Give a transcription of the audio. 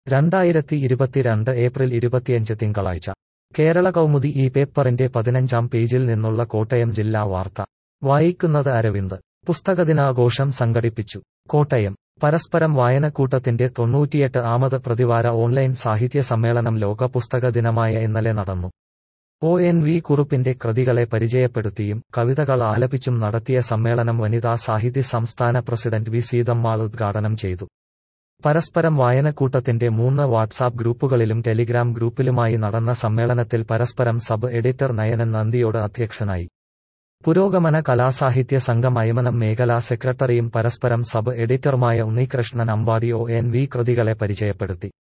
രണ്ടായിരത്തി ഇരുപത്തിരണ്ട് ഏപ്രിൽ ഇരുപത്തിയഞ്ച് തിങ്കളാഴ്ച കേരള കൗമുദി ഈ പേപ്പറിന്റെ പതിനഞ്ചാം പേജിൽ നിന്നുള്ള കോട്ടയം ജില്ലാ വാർത്ത വായിക്കുന്നത് അരവിന്ദ് പുസ്തകദിനാഘോഷം സംഘടിപ്പിച്ചു കോട്ടയം പരസ്പരം വായനക്കൂട്ടത്തിന്റെ തൊണ്ണൂറ്റിയെട്ട് ആമത് പ്രതിവാര ഓൺലൈൻ സാഹിത്യ സമ്മേളനം ലോക പുസ്തക ദിനമായ ഇന്നലെ നടന്നു ഒ എൻ വി കുറുപ്പിന്റെ കൃതികളെ പരിചയപ്പെടുത്തിയും കവിതകൾ ആലപിച്ചും നടത്തിയ സമ്മേളനം വനിതാ സാഹിത്യ സംസ്ഥാന പ്രസിഡന്റ് വി സീതമ്മാൾ ഉദ്ഘാടനം ചെയ്തു പരസ്പരം വായനക്കൂട്ടത്തിന്റെ മൂന്ന് വാട്സാപ്പ് ഗ്രൂപ്പുകളിലും ടെലിഗ്രാം ഗ്രൂപ്പിലുമായി നടന്ന സമ്മേളനത്തിൽ പരസ്പരം സബ് എഡിറ്റർ നയനൻ നന്ദിയോട് അധ്യക്ഷനായി പുരോഗമന കലാസാഹിത്യ സംഘം അയമനം മേഖലാ സെക്രട്ടറിയും പരസ്പരം സബ് എഡിറ്ററുമായ Unnikrishnan Ambadi O N V കൃതികളെ പരിചയപ്പെടുത്തി